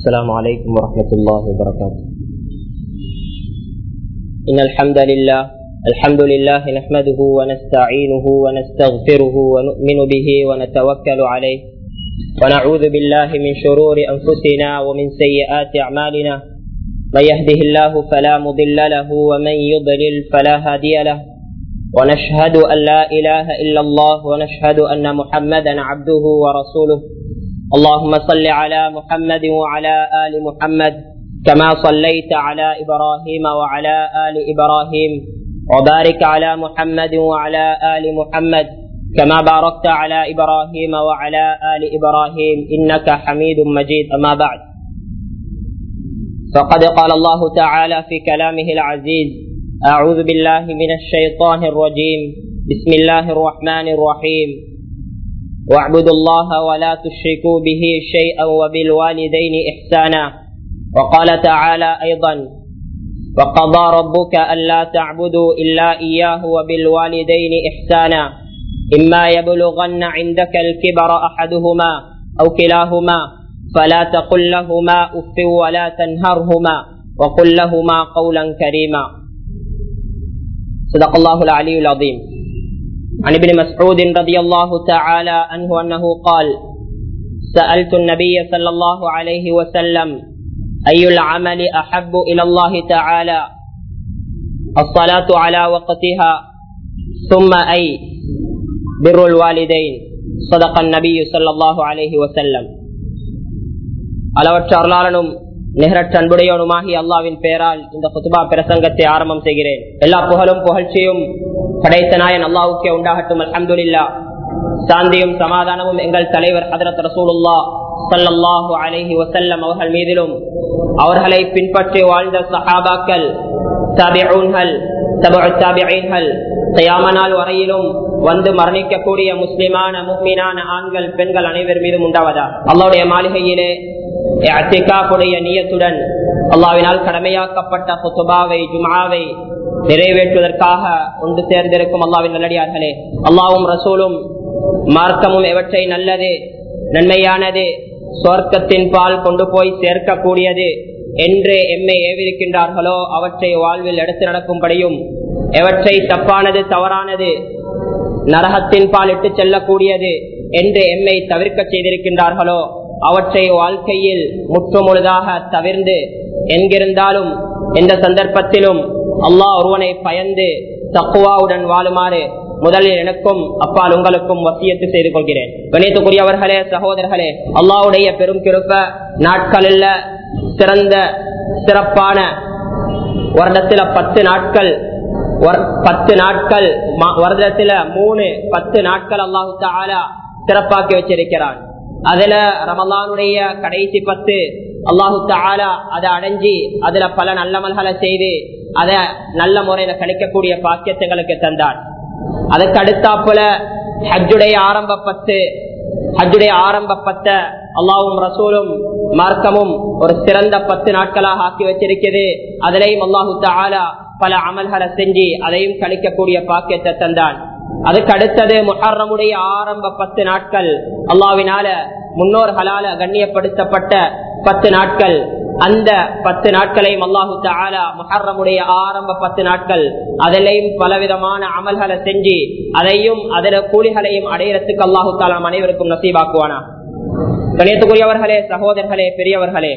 السلام عليكم ورحمة الله وبركاته إن الحمد لله الحمد لله نحمده ونستعينه ونستغفره ونؤمن به ونتوكل عليه ونعوذ بالله من شرور أنفسنا ومن سيئات أعمالنا من يهده الله فلا مضل له ومن يضلل فلا هادي له ونشهد أن لا إله إلا الله ونشهد أن محمدا عبده ورسوله اللهم صل على محمد وعلى آل محمد كما صليت على إبراهيم وعلى آل إبراهيم وبارك على محمد وعلى آل محمد كما باركت على إبراهيم وعلى آل إبراهيم إنك حميد مجيد أما بعد فقد قال الله تعالى في كلامه العزيز أعوذ بالله من الشيطان الرجيم بسم الله الرحمن الرحيم واعبدوا الله ولا تشركوا به شيئا وبالوالدين إحسانا وقال تعالى أيضا وقضى ربك ألا تعبدوا إلا إياه وبالوالدين إحسانا إما يبلغن عندك الكبر أحدهما أو كلاهما فلا تقل لهما أف ولا تنهرهما وقل لهما قولا كريما صدق الله العلي العظيم عن ابن مسعود رضي الله تعالى عنه أنه قال سألت النبي صلى الله عليه وسلم أي العمل أحب إلى الله تعالى الصلاة على وقتها ثم أي بر الوالدين صدق النبي صلى الله عليه وسلم அளவற்ற அருளாளனும் நிகரற்ற அன்புடையவனுமாகி அல்லாவின் பெயரால் இந்த குத்துபா பிரசங்கத்தை ஆரம்பம் செய்கிறேன் எல்லா புகழும் புகழ்ச்சியும் படைத்த நாயன் அல்லாவுக்கே உண்டாகட்டும் அலமதுல்லா சாந்தியும் சமாதானமும் எங்கள் தலைவர் ஹதரத் ரசூலுல்லா சல்லல்லாஹு அலஹி வசல்லம் அவர்கள் மீதிலும் அவர்களை பின்பற்றி வாழ்ந்த சஹாபாக்கள் தாபிஊன்கள் தாபிகள் தயாமனால் வரையிலும் வந்து மரணிக்கக்கூடிய முஸ்லிமான முக்மீனான ஆண்கள் பெண்கள் அனைவர் மீதும் உண்டாவதா அல்லாவுடைய மாளிகையிலே அத்திகாப்புடைய நீயத்துடன் அல்லாவினால் கடமையாக்கப்பட்ட குத்துபாவை ஜுமாவை நிறைவேற்றுவதற்காக ஒன்று சேர்ந்திருக்கும் அல்லாவின் நல்லடியார்களே அல்லாவும் ரசூலும் மார்க்கமும் எவற்றை நல்லது நன்மையானது சொர்க்கத்தின் பால் கொண்டு போய் சேர்க்கக்கூடியது என்று எம்மை ஏவிருக்கின்றார்களோ அவற்றை வாழ்வில் எடுத்து நடக்கும்படியும் எவற்றை தப்பானது தவறானது நரகத்தின் பால் இட்டு செல்லக்கூடியது என்று எம்மை தவிர்க்க செய்திருக்கின்றார்களோ அவற்றை வாழ்க்கையில் முற்றுமுழுதாக தவிர்ந்து எங்கிருந்தாலும் எந்த சந்தர்ப்பத்திலும் அல்லாஹ் ஒருவனை பயந்து தக்குவாவுடன் வாழுமாறு முதலில் எனக்கும் அப்பால் உங்களுக்கும் வசியத்து செய்து கொள்கிறேன் கணியத்துக்குரியவர்களே சகோதரர்களே அல்லாவுடைய பெரும் கிருப்ப நாட்களில் சிறந்த சிறப்பான வருடத்துல பத்து நாட்கள் பத்து நாட்கள் வருடத்துல மூணு பத்து நாட்கள் அல்லாஹு தாலா சிறப்பாக்கி வச்சிருக்கிறான் அதுல ரமலானுடைய கடைசி பத்து அல்லாஹு தாலா அதை அடைஞ்சி அதுல பல நல்லமல்களை செய்து அத நல்ல முறையில கணிக்கக்கூடிய பாக்கியத்தைகளுக்கு தந்தான் அதுக்கு அடுத்தாப்புல ஹஜ்ஜுடைய ஆரம்ப பத்து ஹஜ்ஜுடைய ஆரம்ப பத்த அல்லாவும் ரசூலும் மார்க்கமும் ஒரு சிறந்த பத்து நாட்களாக ஆக்கி வச்சிருக்கிறது அதிலையும் அல்லாஹு தாலா பல அமல்களை செஞ்சு அதையும் கணிக்கக்கூடிய பாக்கியத்தை தந்தான் அதுக்கு அடுத்தது முஹர்ரமுடைய ஆரம்ப பத்து நாட்கள் அல்லாவினால முன்னோர்களால கண்ணியப்படுத்தப்பட்ட பத்து நாட்கள் அந்த பத்து நாட்களையும் அல்லாஹு தாலா முஹர்ரமுடைய ஆரம்ப பத்து நாட்கள் அதிலையும் பலவிதமான அமல்களை செஞ்சு அதையும் அதில கூலிகளையும் அடையறதுக்கு அல்லாஹு தாலா அனைவருக்கும் நசீபாக்குவானா கணியத்துக்குரியவர்களே சகோதரர்களே பெரியவர்களே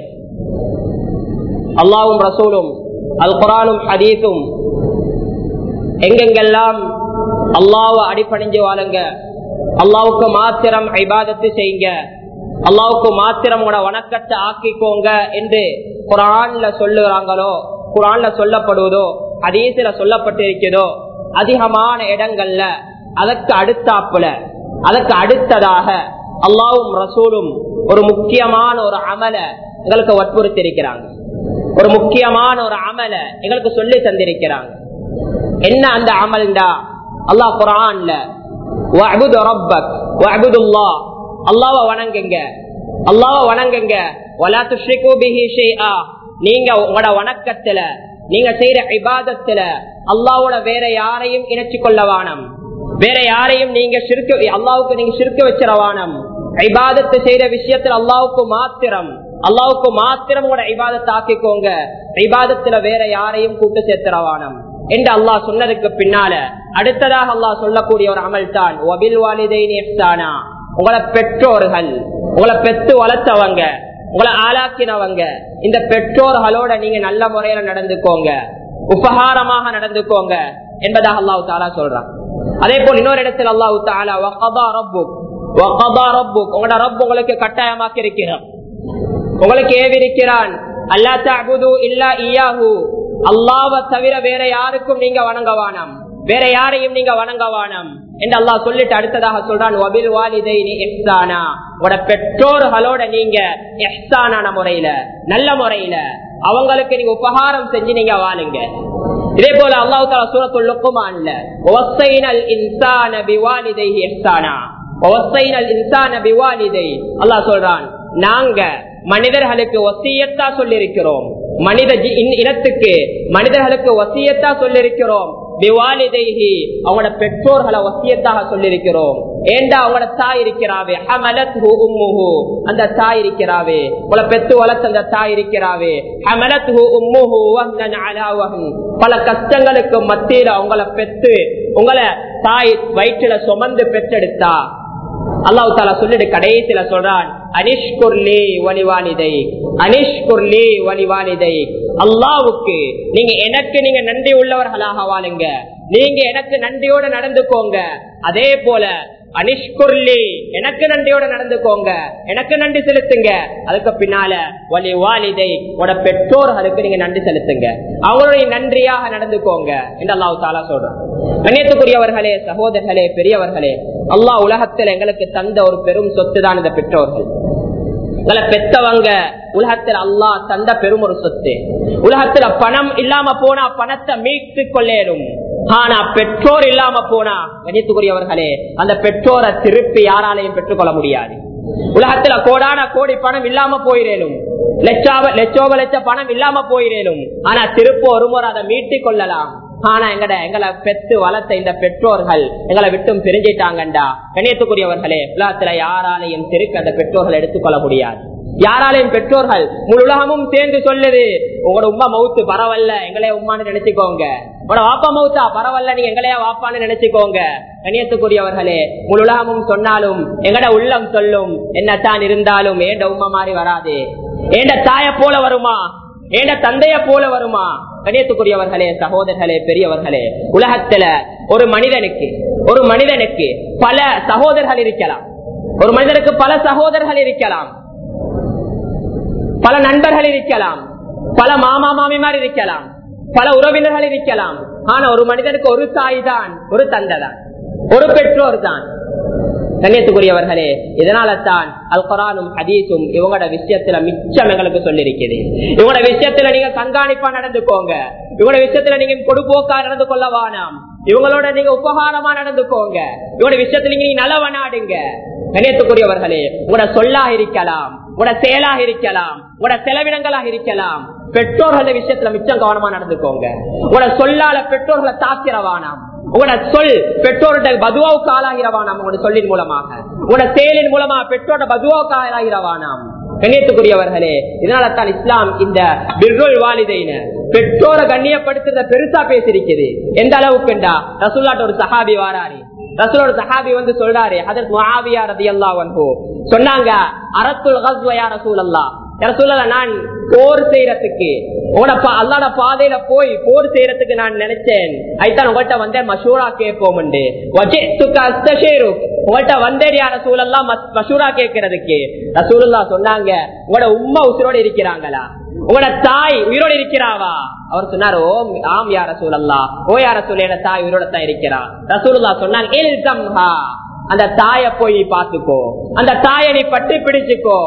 அல்லாவும் ரசூலும் அல் குரானும் ஹதீஸும் எங்கெங்கெல்லாம் அல்லாவை அடிப்பணிஞ்சு வாழுங்க அல்லாவுக்கு மாத்திரம் ஐபாதத்து செய்யுங்க அல்லாவுக்கு மாத்திரம் உங்களோட வணக்கத்தை ஆக்கிக்கோங்க என்று குரான்ல சொல்லுறாங்களோ குரான்ல சொல்லப்படுவதோ அதீசில சொல்லப்பட்டிருக்கிறதோ அதிகமான இடங்கள்ல அதற்கு அடுத்தாப்புல அதற்கு அடுத்ததாக அல்லாவும் ரசூலும் ஒரு முக்கியமான ஒரு அமல எங்களுக்கு வற்புறுத்தி இருக்கிறாங்க ஒரு முக்கியமான ஒரு அமல எங்களுக்கு சொல்லி தந்திருக்கிறாங்க என்ன அந்த அமல்டா அல்லாஹ் குரான்ல அல்லாவ வணங்குங்க அல்லாவ வணங்குங்க நீங்க உங்களோட வணக்கத்துல நீங்க செய்யற இபாதத்துல அல்லாவோட வேற யாரையும் இணைச்சு கொள்ள வானம் வேற யாரையும் நீங்க சிறுக்க அல்லாவுக்கு நீங்க சிறுக்க வச்சிட வானம் ஐபாதத்தை செய்யற விஷயத்தில் அல்லாவுக்கு மாத்திரம் அல்லாவுக்கு மாத்திரம் உங்களோட இபாதத்தை ஆக்கிக்கோங்க இபாதத்துல வேற யாரையும் கூட்டு சேர்த்துறவானம் என்று அல்லாஹ் சொன்னதுக்கு பின்னால அடுத்ததாக அல்லாஹ் சொல்லக்கூடிய ஒரு அமல் தான் ஒபில் வாலிதைனா உங்களை பெற்றோர்கள் உங்களை பெத்து வளர்த்தவங்க உங்களை ஆளாக்கினவங்க இந்த பெற்றோர்களோட நீங்க நல்ல முறையில நடந்துக்கோங்க உபகாரமாக நடந்துக்கோங்க என்பதாக அல்லாஹு தாலா சொல்றான் அதே போல் இன்னொரு இடத்தில் அல்லாஹு தாலா வகதா ரப்புக் வகதா ரப்புக் உங்களோட ரப் உங்களுக்கு கட்டாயமாக்கி இருக்கிறான் உங்களுக்கு ஏவிருக்கிறான் அல்லா தகுது இல்லா இயாஹு அல்லாவை தவிர வேற யாருக்கும் நீங்க வணங்கவானம் வேற யாரையும் நீங்க வணங்கவானம் என்று அல்லாஹ் சொல்லிட்டு அடுத்ததாக சொல்றான் வபில் வாலிதை எஹ்சானா உங்களோட பெற்றோர்களோட நீங்க எஹ்சானான முறையில நல்ல முறையில அவங்களுக்கு நீங்க உபகாரம் செஞ்சு நீங்க வாழுங்க இதே போல அல்லாஹு தாலா சூரத்துல் லுக்குமான்ல ஒசைனல் இன்சான பிவாலிதைஹி எஹ்சானா ஒசைனல் இன்சான பிவாலிதை அல்லாஹ் சொல்றான் நாங்க மனிதர்களுக்கு ஒசியத்தா சொல்லிருக்கிறோம் மனித இனத்துக்கு மனிதர்களுக்கு வசியத்தா சொல்லிருக்கிறோம் விவாலிதைஹி அவங்களோட பெற்றோர்களை வசியத்தாக சொல்லிருக்கிறோம் ஏண்டா அவங்களோட தாய் இருக்கிறாவே ஹமலத் உம்முஹு அந்த தாய் இருக்கிறாவே உங்களை பெத்து வளர்த்த அந்த தாய் இருக்கிறாவே ஹமலத் உம்முஹு வஹ்னன் அலா வஹ்ன் பல கஷ்டங்களுக்கு மத்தியில உங்களை பெத்து உங்களை தாய் வயிற்றுல சுமந்து பெற்றெடுத்தா அல்லாஹு தாலா சொல்லிட்டு கடைசியில சொல்றான் அனிஷ்குர்லி வலிவானிதை அனிஷ்குர்லி வலிவானிதை அல்லாவுக்கு நீங்க எனக்கு நீங்க நன்றி உள்ளவர்களாக வாழுங்க நீங்க எனக்கு நன்றியோட நடந்துக்கோங்க அதே போல அனிஷ்குர்லி எனக்கு நன்றியோட நடந்துக்கோங்க எனக்கு நன்றி செலுத்துங்க அதுக்கு பின்னால வலி வாலிதை உட பெற்றோர்களுக்கு நீங்க நன்றி செலுத்துங்க அவங்களுடைய நன்றியாக நடந்துக்கோங்க என்று அல்லாஹு தாலா சொல்றான் கண்ணியத்துக்குரியவர்களே சகோதரர்களே பெரியவர்களே அல்லாஹ் உலகத்தில் எங்களுக்கு தந்த ஒரு பெரும் சொத்து தான் இந்த பெற்றோர்கள் உங்களை பெத்தவங்க உலகத்தில் அல்லாஹ் தந்த பெரும் ஒரு சொத்து உலகத்துல பணம் இல்லாம போனா பணத்தை மீட்டு கொள்ளேனும் ஆனா பெற்றோர் இல்லாம போனா கணித்துக்குரியவர்களே அந்த பெற்றோரை திருப்பி யாராலையும் பெற்றுக்கொள்ள முடியாது உலகத்துல கோடான கோடி பணம் இல்லாம போயிடலும் லட்சாவ லட்சோப லட்ச பணம் இல்லாம போயிடலும் ஆனா திருப்ப ஒரு முறை அதை மீட்டிக் கொள்ளலாம் ஆனா எங்கட எங்களை பெத்து வளர்த்த இந்த பெற்றோர்கள் எங்களை விட்டும் பிரிஞ்சிட்டாங்கண்டா கணியத்துக்குரியவர்களே உலகத்துல யாராலையும் திருப்பி அந்த பெற்றோர்கள் எடுத்துக்கொள்ள முடியாது யாராலையும் பெற்றோர்கள் முழு உலகமும் சேர்ந்து சொல்லுது உங்களோட உமா மவுத்து பரவாயில்ல எங்களைய உமான்னு நினைச்சுக்கோங்க உங்களோட வாப்பா மவுத்தா பரவாயில்ல நீங்க எங்களையா வாப்பான்னு நினைச்சுக்கோங்க கணியத்துக்குரியவர்களே முழு உலகமும் சொன்னாலும் எங்கட உள்ளம் சொல்லும் என்னத்தான் இருந்தாலும் ஏண்ட உமா மாதிரி வராது ஏண்ட தாய போல வருமா ஏண்ட தந்தைய போல வருமா கணியத்துக்குரியவர்களே சகோதரர்களே பெரியவர்களே உலகத்துல ஒரு மனிதனுக்கு ஒரு மனிதனுக்கு பல சகோதரர்கள் இருக்கலாம் ஒரு மனிதனுக்கு பல சகோதரர்கள் இருக்கலாம் பல நண்பர்கள் இருக்கலாம் பல மாமா மாமிமார் இருக்கலாம் பல உறவினர்கள் இருக்கலாம் ஆனா ஒரு மனிதனுக்கு ஒரு தாய் தான் ஒரு தந்தை தான் ஒரு பெற்றோர் தான் கண்ணியத்துக்குரியவர்களே இதனால தான் அல் குரானும் ஹதீஸும் இவங்களோட விஷயத்துல மிச்சம் எங்களுக்கு சொல்லிருக்குது இவங்களோட விஷயத்துல நீங்க கண்காணிப்பா நடந்துக்கோங்க இவங்களோட விஷயத்துல நீங்க கொடுப்போக்கா நடந்து கொள்ள வானாம் இவங்களோட நீங்க உபகாரமா நடந்துக்கோங்க இவங்களோட விஷயத்துல நீங்க நலவ நாடுங்க கண்ணியத்துக்குரியவர்களே உங்களோட சொல்லாக இருக்கலாம் உங்களோட செயலாக இருக்கலாம் உங்களோட செலவினங்களாக இருக்கலாம் பெற்றோர்கள் விஷயத்துல மிச்சம் கவனமா நடந்துக்கோங்க உங்களோட சொல்லால பெற்றோர்களை தாக்கிறவானாம் உங்களோட சொல் பெற்றோருடைய பதுவாவுக்கு ஆளாகிறவானாம் உங்களோட சொல்லின் மூலமாக உங்களோட செயலின் மூலமா பெற்றோட பதுவாவுக்கு ஆளாகிறவானாம் கண்ணியத்துக்குரியவர்களே இதனால தான் இஸ்லாம் இந்த பிர்ருல் வாலிதைன பெற்றோரை கண்ணியப்படுத்துறத பெருசா பேசிருக்குது எந்த அளவுக்குண்டா ரசூல்லாட்ட ஒரு சஹாபி வாராரு ரசூலோட சஹாபி வந்து சொல்றாரு அதற்கு முஆவியா ரலியல்லாஹு அன்ஹு சொன்னாங்க அரத்துல் கஸ்வ யா ரசூலல்லாஹ் ரசூலல்ல நான் போர் செய்யறதுக்கு அல்லாட பாதையில போய் போர் செய்யறதுக்கு நான் நினைச்சேன் அதுதான் உங்கள்கிட்ட வந்தேன் மஷூரா கேட்போம் உங்கள்கிட்ட வந்தேன் யார சூழல்லாம் மஷூரா கேட்கறதுக்கு ரசூலுல்லா சொன்னாங்க உங்களோட உம்மா உசுரோட இருக்கிறாங்களா உங்களோட தாய் உயிரோட இருக்கிறாவா அவர் சொன்னார் ஓ ஆம் யார சூழல்லா ஓ யார சூழல தாய் உயிரோட தான் இருக்கிறா ரசூலுல்லா சொன்னாங்க அந்த தாய போய் பாத்துக்கோ அந்த தாயை நீ பற்றி பிடிச்சுக்கோ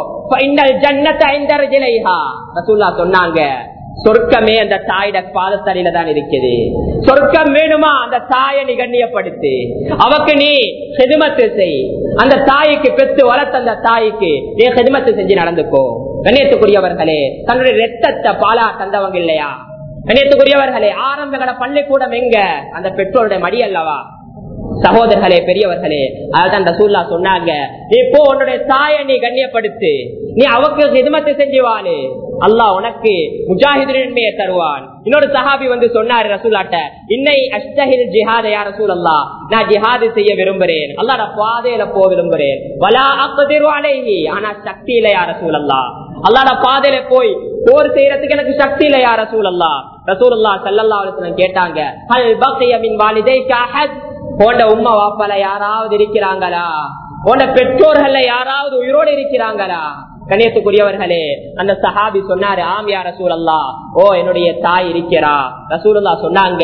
சொன்னாங்க சொர்க்கமே அந்த தாயிட பாதத்தடியில தான் இருக்குது சொர்க்கம் வேணுமா அந்த தாயை நீ கண்ணியப்படுத்து அவக்கு நீ செதுமத்து செய் அந்த தாய்க்கு பெத்து வளர்த்த அந்த தாய்க்கு நீ செதுமத்து செஞ்சு நடந்துக்கோ கண்ணியத்துக்குரியவர்களே தன்னுடைய ரத்தத்தை பாலா தந்தவங்க இல்லையா கண்ணியத்துக்குரியவர்களே ஆரம்பங்கள பள்ளிக்கூடம் எங்க அந்த பெற்றோருடைய மடி அல்லவா சகோதரர்களே பெரியவர்களே அதான் ரசூல்லா சொன்னாங்க நீ போ உன்னுடைய தாயை நீ கண்ணியப்படுத்து நீ அவக்கு ஹிதமத்தை செஞ்சுவானு அல்லாஹ் உனக்கு முஜாஹிதின்மையை தருவான் இன்னொரு சஹாபி வந்து சொன்னாரு ரசூலாட்ட இன்னை அஷ்டஹில் ஜிஹாத யா ரசூல் அல்லா நான் ஜிஹாது செய்ய விரும்புறேன் அல்லாட பாதையில போ விரும்புறேன் வலா அக்திரு அலைஹி ஆனா சக்தி இல்ல யா ரசூல் அல்லா அல்லாட பாதையில போய் போர் செய்யறதுக்கு எனக்கு சக்தி இல்ல யா ரசூல் அல்லா ரசூல் அல்லா சல்லல்லா அலிஸ்லாம் கேட்டாங்க ஹல் பக்ய மின் வாலிதைக அஹத் போன்ற உம்மா வாப்பால யாராவது இருக்கிறாங்களா போன்ற பெற்றோர்கள்ல யாராவது உயிரோடு இருக்கிறாங்களா கண்ணியத்துக்குரியவர்களே அந்த சஹாபி சொன்னாரு ஆம் யா ரசூல் அல்லா ஓ என்னுடைய தாய் இருக்கிறா ரசூலுல்லா சொன்னாங்க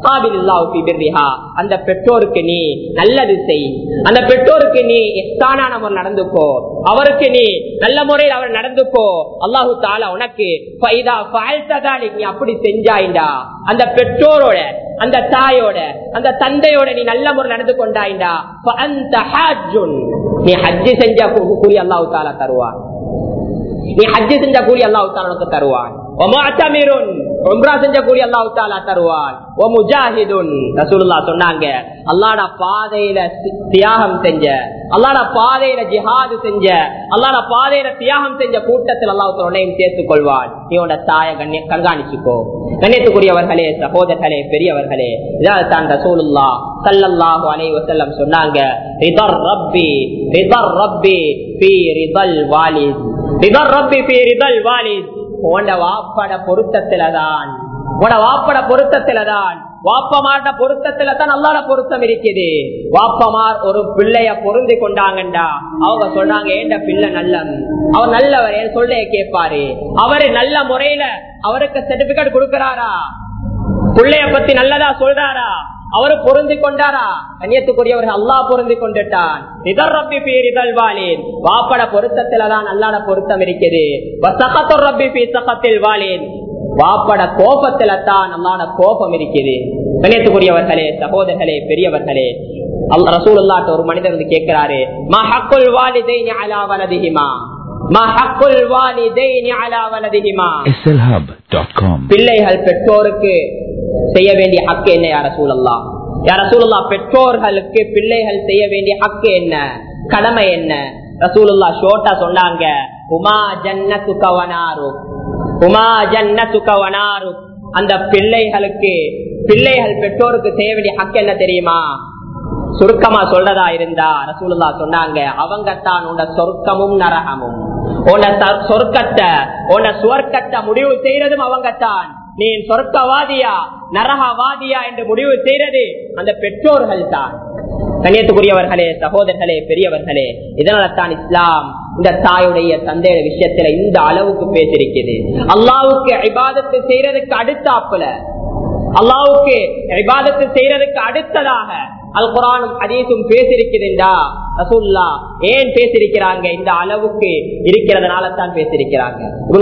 அந்த பெற்றோருக்கு நீ நல்லது செய் அந்த பெற்றோருக்கு நீ எஸ்தானான முறை நடந்துக்கோ அவருக்கு நீ நல்ல முறையில் அவர் நடந்துக்கோ அல்லாஹு தாலா உனக்கு நீ அப்படி செஞ்சாயிண்டா அந்த பெற்றோரோட அந்த தாயோட அந்த தந்தையோட நீ நல்ல முறை நடந்து கொண்டாயிண்டா நீ ஹஜ்ஜி செஞ்சா கூலி அல்லாஹு தாலா தருவான் நீ ஹஜ்ஜி செஞ்ச கூலி அல்லாஹு தாலா தருவான் செஞ்ச கூலி அல்லாஹு தாலா தருவான் சொன்னாங்க அல்லாட பாதையில தியாகம் செஞ்ச அல்லாட பாதையில ஜிஹாது செஞ்ச அல்லாட பாதையில தியாகம் செஞ்ச கூட்டத்தில் அல்லாஹு உன்னையும் சேர்த்துக் கொள்வான் நீ உன்னோட தாய கண்ணிய கண்காணிச்சுக்கோ கண்ணியத்துக்குரியவர்களே சகோதரர்களே பெரியவர்களே இதாவது தான் ரசூலுல்லா சல்லல்லாஹு அலைஹி வஸல்லம் சொன்னாங்க ரிதர் ரப்பி ரிதர் ரப்பி ஃபீ ரிதல் வாலித் ரிதர் ரப்பி ஃபீ ரிதல் வாலித் உண்ட வாப்பட பொருத்தத்தில்தான் உன வாப்பட பொருத்தத்தில்தான் வாப்பமாட்ட பொருத்தத்துல தான் நல்லாட பொருத்தம் இருக்குது வாப்பமார் ஒரு பிள்ளைய பொருந்தி கொண்டாங்கண்டா அவங்க சொல்றாங்க ஏண்ட பிள்ளை நல்லம் அவர் நல்லவர் என் சொல்லைய கேட்பாரு அவரு நல்ல முறையில அவருக்கு சர்டிபிகேட் கொடுக்கிறாரா பிள்ளைய பத்தி நல்லதா சொல்றாரா அவரு பொருந்தி கொண்டாரா கண்ணியத்துக்குரியவர்கள் அல்லா பொருந்தி கொண்டுட்டான் இதர் ரப்பி பீர் இதழ்வாளேன் வாப்பட பொருத்தத்துலதான் நல்லாட பொருத்தம் இருக்குது ரப்பி பீ சகத்தில் வாழேன் வாப்பட கோபத்துல தான் நம்மளான கோபம் இருக்குது கண்ணியத்துக்குரியவர்களே சகோதரர்களே பெரியவர்களே அல்ல ரசூலுல்லாட்ட ஒரு மனிதர் வந்து கேட்கிறாரு மா ஹக்குல் வாலிதைனி அலா வலதிஹிமா மா ஹக்குல் வாலிதைனி அலா வலதிஹிமா slhub.com பிள்ளைகள் பெற்றோருக்கு செய்ய வேண்டிய ஹக்கு என்ன யார சூழல்லா யார சூழல்லா பெற்றோர்களுக்கு பிள்ளைகள் செய்ய வேண்டிய ஹக்கு என்ன கடமை என்ன ரசூலுல்லா ஷோட்டா சொன்னாங்க உமா ஜன்னத்து கவனாரு உமா ஜன்னத்து கவனாரு அந்த பிள்ளைகளுக்கு பிள்ளைகள் பெற்றோருக்கு செய்ய வேண்டிய ஹக்கு என்ன தெரியுமா சுருக்கமா சொல்றதா இருந்தா ரசூலுல்லா சொன்னாங்க அவங்க தான் உன்ன சொர்க்கமும் நரகமும் உன்ன சொர்க்கத்தை உன்ன சுவர்க்கத்தை முடிவு செய்யறதும் அவங்க தான் நீ சொர்க்கவாதியா நரகவாதியா என்று முடிவு செய்யறது அந்த பெற்றோர்கள் தான் கண்ணியத்துக்குரியவர்களே சகோதரர்களே பெரியவர்களே இதனால தான் இஸ்லாம் இந்த தாயுடைய தந்தைய விஷயத்துல இந்த அளவுக்கு பேசிருக்குது அல்லாவுக்கு இபாதத்து செய்யறதுக்கு அடுத்தாப்புல அல்லாவுக்கு இபாதத்து செய்யறதுக்கு அடுத்ததாக அல் குரானும் அதீசும் பேசிருக்கிறா ரசூல்லா ஏன் பேசிருக்கிறாங்க இந்த அளவுக்கு இருக்கிறதுனால தான் பேசிருக்கிறாங்க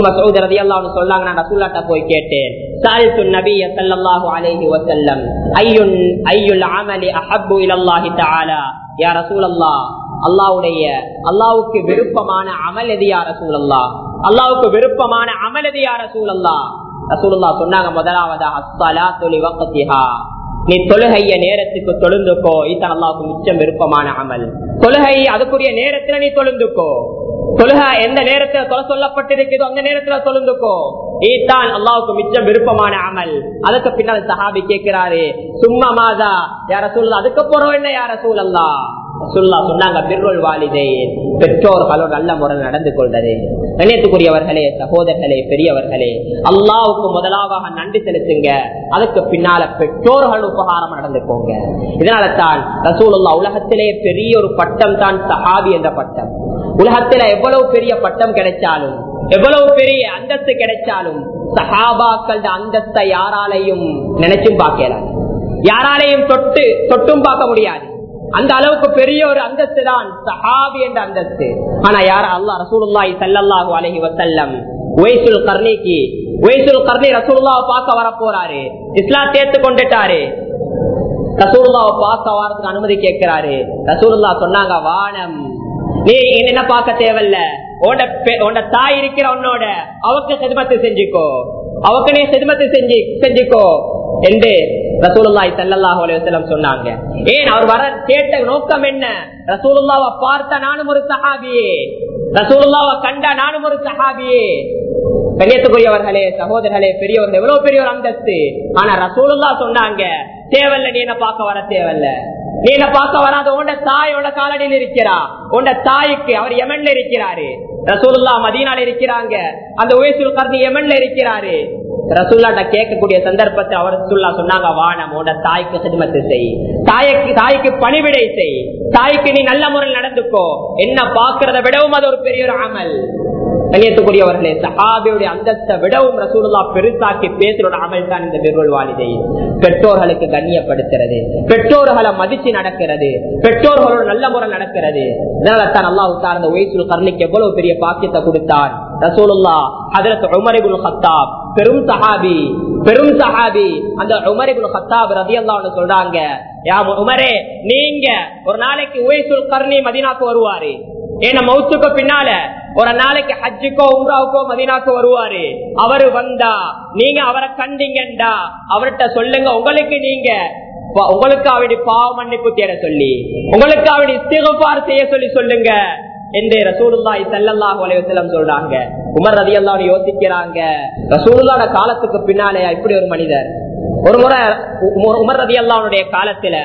சொல்லாங்க நான் ரசூல்லாட்ட போய் கேட்டேன் سألت النبي صلى الله عليه وسلم أي أي العمل أحب إلى الله تعالى يا رسول الله அல்லாவுடைய அல்லாவுக்கு விருப்பமான அமல் எது யார சூழல்லா அல்லாவுக்கு விருப்பமான அமல் எது யார சூழல்லா ரசூலுல்லா சொன்னாங்க முதலாவதா அஸ்ஸலா தொழி வக்கத்திஹா நீ தொழுகைய நேரத்துக்கு தொழுந்துக்கோ இத்தன் அல்லாவுக்கு மிச்சம் விருப்பமான அமல் தொழுகை அதுக்குரிய நேரத்துல நீ தொழுந்துக்கோ தொழுகை எந்த நேரத்துல தொலை சொல்லப்பட்டிருக்குதோ அந்த நேரத்துல தொழுந்துக்கோ நீதான் அல்லாவுக்கு மிச்சம் விருப்பமான அமல் அதுக்கு பின்னால் சஹாபி கேட்கிறாரு சும்மா மாதா யார சூழல் அதுக்கு போறோம் என்ன யார சூழல்லா சொல்லா சொன்னாங்க பிர்ருள் வாலிதே பெற்றோர்களோட நல்ல முறை நடந்து கொள்வது கண்ணியத்துக்குரியவர்களே சகோதரர்களே பெரியவர்களே அல்லாவுக்கு முதலாவாக நன்றி செலுத்துங்க அதுக்கு பின்னால பெற்றோர்கள் உபகாரம் நடந்துக்கோங்க இதனால தான் ரசூலுல்லா உலகத்திலே பெரிய ஒரு பட்டம் தான் சஹாபி என்ற பட்டம் உலகத்துல எவ்வளவு பெரிய பட்டம் கிடைச்சாலும் எவ்வளவு பெரிய அந்தஸ்து கிடைச்சாலும் சஹாபாக்கள் அந்தஸ்தை யாராலையும் நினைச்சும் பார்க்கலாம் யாராலையும் தொட்டு தொட்டும் பார்க்க முடியாது அந்த அளவுக்கு பெரிய ஒரு அந்தஸ்து தான் சஹாபி என்ற அந்தஸ்து ஆனா யார் அல்லா ரசூலுல்லாஹி ஸல்லல்லாஹு அலைஹி வஸல்லம் உவைசுல் கர்ணிக்கு உவைசுல் கர்ணி ரசூலுல்லாஹ் பார்க்க வர போறாரு இஸ்லாம் சேர்த்து கொண்டுட்டாரு ரசூலுல்லாஹ் பார்க்க வரதுக்கு அனுமதி கேட்கிறாரு ரசூலுல்லாஹ் சொன்னாங்க வானம் நீ என்ன பார்க்க தேவையில்ல உன்ட தாய் இருக்கிற உன்னோட அவக்கு செதுமத்தை செஞ்சுக்கோ அவக்கு நீ செதுமத்தை செஞ்சு செஞ்சுக்கோ என்று ரசூலுல்லாஹி ஸல்லல்லாஹு அலைஹி வஸல்லம் சொன்னாங்க ஏன் அவர் வர கேட்ட நோக்கம் என்ன ரசூலுல்லாவை பார்த்த நானும் ஒரு சஹாபியே ரசூலுல்லாவை கண்ட நானும் ஒரு சஹாபியே கண்ணியத்துக்குரியவர்களே சகோதரர்களே பெரியவர்கள் எவ்வளவு பெரிய ஒரு அந்தஸ்து ஆனா ரசூலுல்லா சொன்னாங்க தேவல்ல நீ என்ன பார்க்க வர தேவல்ல நீ என்ன பார்க்க வராத உண்ட தாய் உண்ட காலடியில் இருக்கிறா உண்ட தாய்க்கு அவர் யமன்ல இருக்கிறாரு ரசூலுல்லா மதீனால இருக்கிறாங்க அந்த உயசுல் கர்ணி யமன்ல இருக்கிறாரு ரசூல்லாட்ட கேட்கக்கூடிய சந்தர்ப்பத்தை அவர் ரசூல்லா சொன்னாங்க வானம் உண்ட தாய்க்கு சிதமத்து செய் தாய்க்கு தாய்க்கு பணிவிடை செய் தாய்க்கு நீ நல்ல முறையில் நடந்துக்கோ என்ன பாக்குறத விடவும் அது ஒரு பெரிய ஒரு அமல் கண்ணியத்துக்குரியவர்களே சஹாபியுடைய அந்தஸ்தை விடவும் ரசூலுல்லா பெருசாக்கி பேசுறோட அமல் தான் இந்த பெருள் வாலிதை பெற்றோர்களுக்கு கண்ணியப்படுத்துறது பெற்றோர்களை மதிச்சு நடக்கிறது பெற்றோர்களோட நல்ல முறை நடக்கிறது இதனால தான் அல்லாஹ் சார்ந்த ஒய்சுல் கர்ணிக்கு எவ்வளவு பெரிய பாக்கியத்தை கொடுத்தான் ரசூலுல்லா ஹதரத் உமரிபுல் ஹத்தாப் பெரும் சஹாபி பெரும் சஹாபி அந்த உமரிபுல் ஹத்தாப் ரதி அல்லாஹ் சொல்றாங்க யா உமரே நீங்க ஒரு நாளைக்கு உயசுல் கர்ணி மதினாக்கு வருவாரு ஏன்னா மவுத்துக்கு பின்னால ஒரு நாளைக்கு ஹஜ்ஜுக்கோ உம்ராவுக்கோ மதினாக்கு வருவாரு அவரு வந்தா நீங்க அவரை கண்டீங்கண்டா அவர்கிட்ட சொல்லுங்க உங்களுக்கு நீங்க ப- உங்களுக்கு அவருடைய பாவ மன்னிப்பு தேட சொல்லி உங்களுக்கு அவருடைய இஸ்திகபார் செய்ய சொல்லி சொல்லுங்க என்று ரசூலுல்லாஹி ஸல்லல்லாஹு அலைஹி வஸல்லம் சொல்றாங்க உமர் ரலியல்லாஹு யோசிக்கிறாங்க ரசூலுல்லாஹோட காலத்துக்கு பின்னாலே இப்படி ஒரு மனிதர் ஒரு முறை உமர் உமர் ரலியல்லாஹுடைய காலத்துல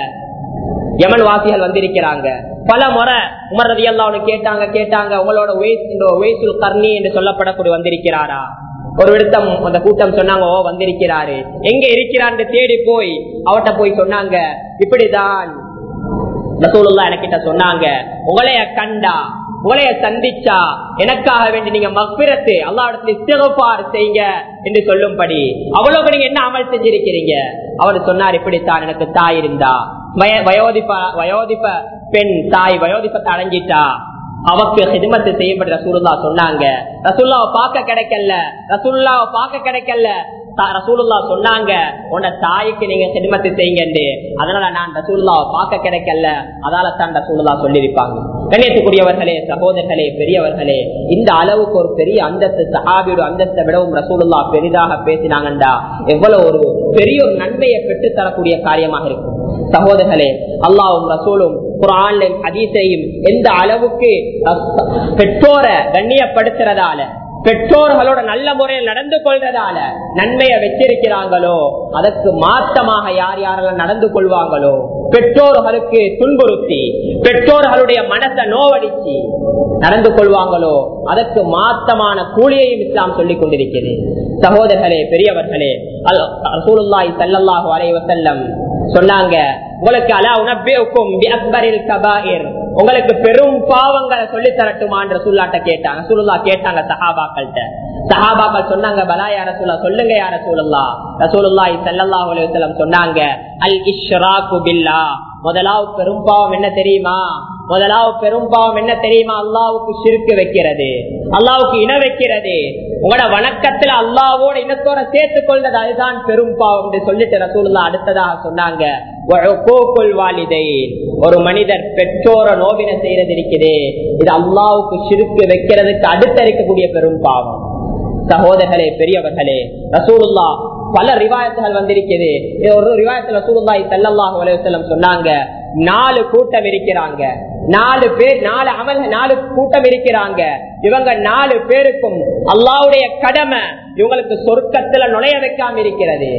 யமன் வாசிகள் வந்திருக்கிறாங்க பல முறை உமர் ரதி அல்லாஹ்னு கேட்டாங்க கேட்டாங்க உங்களோட வயசுல் கர்ணி என்று சொல்லப்படக்கூடிய வந்திருக்கிறாரா ஒரு விடுத்தம் அந்த கூட்டம் சொன்னாங்க ஓ வந்திருக்கிறாரு எங்க இருக்கிறான்னு தேடி போய் அவட்ட போய் சொன்னாங்க இப்படிதான் ரசூலுல்லா எனக்கிட்ட சொன்னாங்க உங்களைய கண்டா உங்களைய சந்திச்சா எனக்காக வேண்டி நீங்க மக்பிரத்து அல்லாவிடத்துல இஸ்திகபார் செய்யுங்க என்று சொல்லும்படி அவ்வளவு நீங்க என்ன அமல் செஞ்சிருக்கிறீங்க அவர் சொன்னார் இப்படித்தான் எனக்கு தாய் இருந்தா வய- வயோதிப வயோதிப பெண் தாய் வயோதிபத்தை அடைஞ்சிட்டா அவக்கு ஹிதமத்து செய்யப்பட்ட ரசூலுல்லா சொன்னாங்க ரசூல்லாவை பார்க்க கிடைக்கல ரசூல்லாவை பார்க்க கிடைக்கல த- ரசூலுல்லா சொன்னாங்க உன்ன தாய்க்கு நீங்க ஹிதமத்து செய்யுங்க அதனால நான் ரசூலுல்லாவை பார்க்க கிடைக்கல அதால தான் ரசூலுல்லா சொல்லியிருப்பாங்க கண்ணியத்துக்குரியவர்களே சகோதரர்களே பெரியவர்களே இந்த அளவுக்கு ஒரு பெரிய அந்தஸ்து சஹாபியோட அந்தஸ்தை விடவும் ரசூலுல்லா பெரிதாக பேசினாங்கண்டா எவ்வளவு ஒரு பெரிய ஒரு நன்மையை பெற்று தரக்கூடிய காரியமாக இருக்கும் சகோதரர்களே அல்லாவும் ரசூலும் குரான்லையும் ஹதீஸையும் எந்த அளவுக்கு அஹ், பெற்றோரை கண்ணியப்படுத்துறதால பெற்றோர்களோட நல்ல முறையில் நடந்து கொள்றதால நன்மையை வச்சிருக்கிறாங்களோ அதற்கு மாற்றமாக யார் யாரெல்லாம் நடந்து கொள்வாங்களோ பெற்றோர்களுக்கு துன்புறுத்தி பெற்றோர்களுடைய மனசை நோவடிச்சு நடந்து கொள்வாங்களோ அதற்கு மாற்றமான கூலியையும் இஸ்லாம் சொல்லிக் கொண்டிருக்கிறது சகோதரர்களே பெரியவர்களே அல் ரசூலுல்லாஹி ஸல்லல்லாஹு அலைஹி வஸல்லம் சொன்னாங்க உங்களுக்கு அலா உனப்பேக்கும் அக்பரில் கபாயிர் உங்களுக்கு பெரும் பாவங்களை சொல்லி தரட்டுமான்ற சுல்லாட்ட கேட்டாங்க சுல்லா கேட்டாங்க சஹாபாக்கள்கிட்ட சஹாபாக்கள் சொன்னாங்க பலா யார சூழலா சொல்லுங்க யார சூழல்லா ரசூலுல்லாஹி ஸல்லல்லாஹு அலைஹி வஸல்லம் சொன்னாங்க அல் இஷ்ராக்கு பில்லா முதலாவது பெரும் பாவம் என்ன தெரியுமா முதலாவது பெரும் பாவம் என்ன தெரியுமா அல்லாவுக்கு சிறுக்கு வைக்கிறது அல்லாவுக்கு இன வைக்கிறது உங்களோட வணக்கத்துல அல்லாவோட இனத்தோட சேர்த்துக் கொள்றது அதுதான் பெரும் பாவம் என்று சொல்லிட்டு ரசூலுல்லா அடுத்ததாக சொன்னாங்க "வஉகூகுல் வாலிதைன்." ஒரு மனிதர் பெற்றோர நோவின செய்யறது இருக்குது இது அல்லாவுக்கு சிறுக்கு வைக்கிறதுக்கு அடுத்த இருக்கக்கூடிய பெரும் பாவம் சகோதரர்களே பெரியவர்களே ரசூலுல்லா பல ரிவாயத்துகள் வந்திருக்குது இது ஒரு ரிவாயத்துல ரசூலுல்லாஹி ஸல்லல்லாஹு அலைஹி வஸல்லம் சொன்னாங்க நாலு கூட்டம் இருக்கிறாங்க நாலு பேர் நாலு அமல் நாலு கூட்டம் இருக்கிறாங்க இவங்க நாலு பேருக்கும் அல்லாஹ்வுடைய கடமை இவங்களுக்கு சொர்க்கத்துல நுழைய வைக்காம இருக்கிறது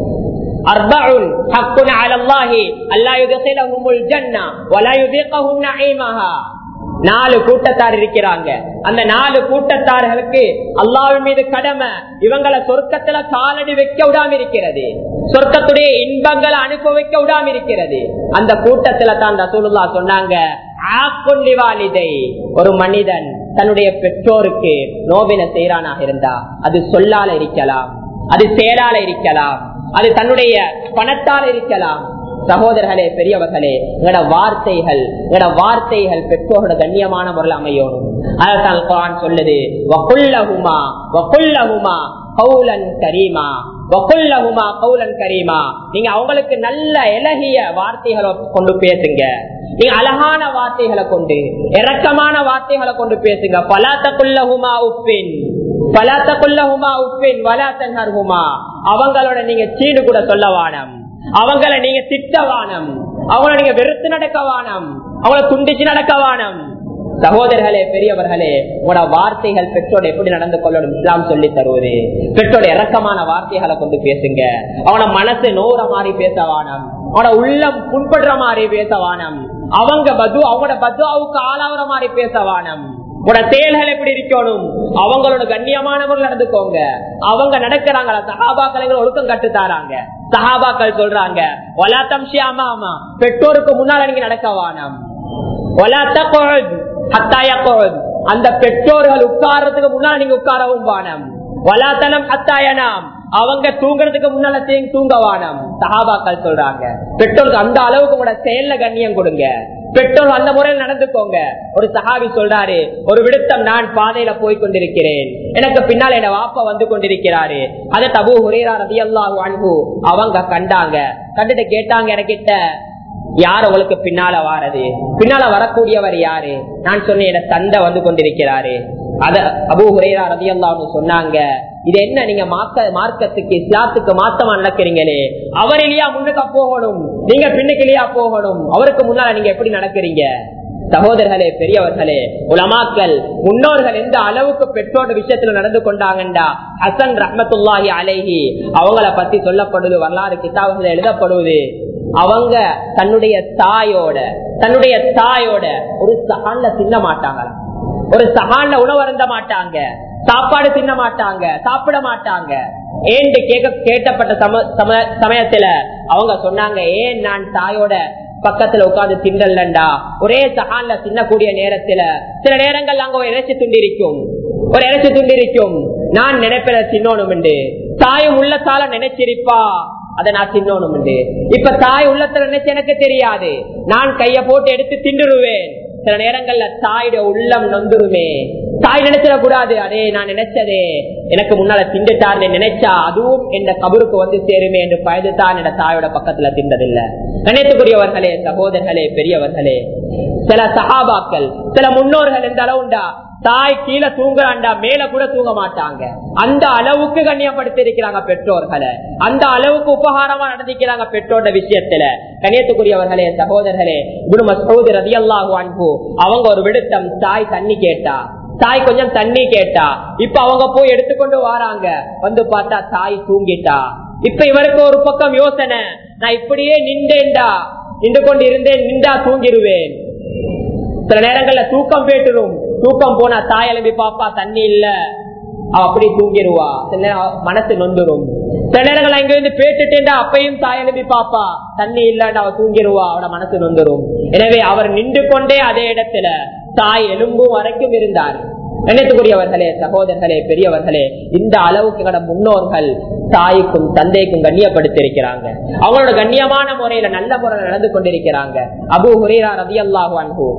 அர்பஉன் ஹக்குன் அலல்லாஹி அல்லா யுத்கிலஹுமுல் ஜன்னah வலா யுதீகஹும் நஈமஹா நாலு கூட்டத்தார் இருக்கிறாங்க அந்த நாலு கூட்டத்தார்களுக்கு அல்லாஹ்வின் மீது கடமை இவங்களை சொர்க்கத்துல காலடி வைக்க விடாம இருக்கிறது சொர்க்கத்துடைய இன்பங்களை அனுப்ப வைக்க விடாம இருக்கிறது அந்த கூட்டத்துல தான் ரசூலுல்லா சொன்னாங்க ஆக்குன் லிவாலிதை. ஒரு மனிதன் தன்னுடைய பெற்றோருக்கு நோவின செய்யறானாக இருந்தா அது சொல்லால இருக்கலாம் அது செயலால இருக்கலாம் அது தன்னுடைய பணத்தால் இருக்கலாம் சகோதரர்களே பெரியவர்களே எங்களோட வார்த்தைகள் எங்களோட வார்த்தைகள் பெற்றோரோட கண்ணியமான முறையில் அமையணும் அதான் குரான் சொல்லுது வகுல்லஹுமா வகுல்லஹுமா கௌலன் கரீமா வகுல்லஹுமா கௌலன் கரீமா நீங்க அவங்களுக்கு நல்ல இலகிய வார்த்தைகளை கொண்டு பேசுங்க நீங்க அழகான வார்த்தைகளை கொண்டு இரக்கமான வார்த்தைகளை கொண்டு பேசுங்க பலாத்தக்குள்ளஹுமா உப்பின் பலாத்த கொல்லகுமா உப்பின் வலாத்தன் ஹர்ஹுமா அவங்களோட நீங்க சீடு கூட சொல்ல வானம் அவங்கள நீங்க திட்ட வானம் அவங்கள நீங்க வெறுத்து நடக்க வானம் அவங்கள துண்டிச்சு நடக்க வானம் சகோதரர்களே பெரியவர்களே உங்களோட வார்த்தைகள் பெற்றோட எப்படி நடந்து கொள்ளணும் இஸ்லாம் சொல்லி தருவது பெற்றோட இறக்கமான வார்த்தைகளை கொண்டு பேசுங்க அவன மனசு நோற மாதிரி பேசவானம் அவனோட உள்ளம் புண்படுற மாதிரி பேசவானம் அவங்க பது அவங்களோட பதுவாவுக்கு ஆளாவுற மாதிரி பேசவானம் உங்களோட செயல்கள் எப்படி இருக்கணும் அவங்களோட கண்ணியமானவர்கள் நடந்துக்கோங்க அவங்க நடக்கிறாங்களா சகாபாக்கள் ஒழுக்கம் கட்டு தாராங்க சகாபாக்கள் சொல்றாங்க ஒலாத்தம் ஷியாமா பெற்றோருக்கு முன்னால நீங்க நடக்க வானம் அந்த பெற்றோர்கள் உட்கார்றதுக்கு முன்னால நீங்க உட்காரவும் வானம் வலாத்தனம் அத்தாயனாம் அவங்க தூங்குறதுக்கு முன்னால தூங்க வானம் சஹாபாக்கள் சொல்றாங்க பெற்றோருக்கு அந்த அளவுக்கு உங்களோட செயல்ல கண்ணியம் கொடுங்க பெற்றோர் அந்த முறையில் நடந்துக்கோங்க ஒரு சஹாபி சொல்றாரு ஒரு விடுத்தம் நான் பாதையில போய் கொண்டிருக்கிறேன் எனக்கு பின்னால் என் வாப்பா வந்து கொண்டிருக்கிறாரு அதை தபு ஹுரேரா ரதி அல்லாஹு அன்பு அவங்க கண்டாங்க கண்டுட்டு கேட்டாங்க எனக்கிட்ட யார் உங்களுக்கு பின்னால வாரது பின்னால வரக்கூடியவர் யாரு நான் சொன்னேன் என தந்தை வந்து கொண்டிருக்கிறாரு அத அபு ஹுரேரா ரதி அல்லாஹ் சொன்னாங்க இது என்ன நீங்க மாத்த மார்க்கத்துக்கு இஸ்லாத்துக்கு மாத்தமா நடக்கிறீங்களே அவர் இல்லையா முன்னுக்கு போகணும் நீங்க பின்னுக்கு இல்லையா போகணும் அவருக்கு முன்னால நீங்க எப்படி நடக்கிறீங்க சகோதரர்களே பெரியவர்களே உலமாக்கள் முன்னோர்கள் எந்த அளவுக்கு பெற்றோர் விஷயத்துல நடந்து கொண்டாங்கண்டா ஹசன் ரஹமத்துல்லாஹி அலைஹி அவங்கள பத்தி சொல்லப்படுவது வரலாறு கிதாபுகள் எழுதப்படுவது அவங்க தன்னுடைய தாயோட தன்னுடைய தாயோட ஒரு சகான்ல தின்ன மாட்டாங்களா ஒரு சகான்ல உணவு அருந்த மாட்டாங்க சாப்பாடு தின்ன மாட்டாங்க சாப்பிட மாட்டாங்க ஏன்னு கேட்க கேட்டப்பட்ட சம சமயத்துல அவங்க சொன்னாங்க ஏன் நான் தாயோட பக்கத்துல உட்கார்ந்து திண்டல்லண்டா ஒரே சகான்ல தின்னக்கூடிய நேரத்துல சில நேரங்கள் அங்க ஒரு இறைச்சி துண்டிருக்கும் ஒரு இறைச்சி துண்டிருக்கும் நான் நினைப்பத தின்னோணும் தாயும் உள்ளத்தால நினைச்சிருப்பா அதை நான் தின்னோணும் இப்ப தாய் உள்ளத்துல நினைச்சு எனக்கு தெரியாது நான் கைய போட்டு எடுத்து திண்டுருவேன் சில நேரங்கள்ல தாயோட உள்ளம் நொந்துருமே தாய் நினைச்சிடக்கூடாது அதே நான் நினைச்சதே எனக்கு முன்னால திண்டுட்டார்னு நினைச்சா அதுவும் என் கபருக்கு வந்து சேருமே என்று பயந்துதான் என் தாயோட பக்கத்துல திண்டதில்லை நினைத்துக்குரியவர்களே சகோதரர்களே பெரியவர்களே சில சகாபாக்கள் சில முன்னோர்கள் எந்த அளவுண்டா தாய் கீழே தூங்குறாண்டா மேல கூட தூங்க மாட்டாங்க அந்த அளவுக்கு கண்ணியப்படுத்தி இருக்கிறாங்க பெற்றோர்களை அந்த அளவுக்கு உபகாரமா நடந்திக்கிறாங்க பெற்றோட விஷயத்துல கண்ணியத்துக்குரியவர்களே சகோதரர்களே குரு மசூதி ரதி அல்லாஹு அன்பு அவங்க ஒரு விடுத்தம் தாய் தண்ணி கேட்டா தாய் கொஞ்சம் தண்ணி கேட்டா இப்ப அவங்க போய் எடுத்துக்கொண்டு வராங்க வந்து பார்த்தா தாய் தூங்கிட்டா இப்ப இவருக்கு ஒரு பக்கம் யோசனை நான் இப்படியே நின்றேன்டா நின்று கொண்டு இருந்தேன் நின்றா தூங்கிடுவேன் சில நேரங்கள்ல தூக்கம் பேட்டுரும் தூக்கம் போனா தாய் எழுப்பி பாப்பா தண்ணி இல்ல அவ அப்படி தூங்கிடுவா சில நேரம் மனசு நொந்துரும் சில நேரங்கள் இங்க இருந்து பேட்டுட்டேன்டா அப்பையும் தாய் எழுப்பி பாப்பா தண்ணி இல்லன்னு அவ தூங்கிடுவா அவட மனசு நொந்துரும் எனவே அவர் நின்று கொண்டே அதே இடத்துல தாய் எலும்பும் வரைக்கும் இருந்தார் நினைத்துக்குரியவர்களே சகோதரர்களே பெரியவர்களே இந்த அளவுக்கு எங்களோட முன்னோர்கள் தாய்க்கும் தந்தைக்கும் கண்ணியப்படுத்திருக்கிறாங்க அவங்களோட கண்ணியமான முறையில நல்ல முறையில் நடந்து கொண்டிருக்கிறாங்க அபு ஹுரேரா ரவி அல்லாஹு அன்பு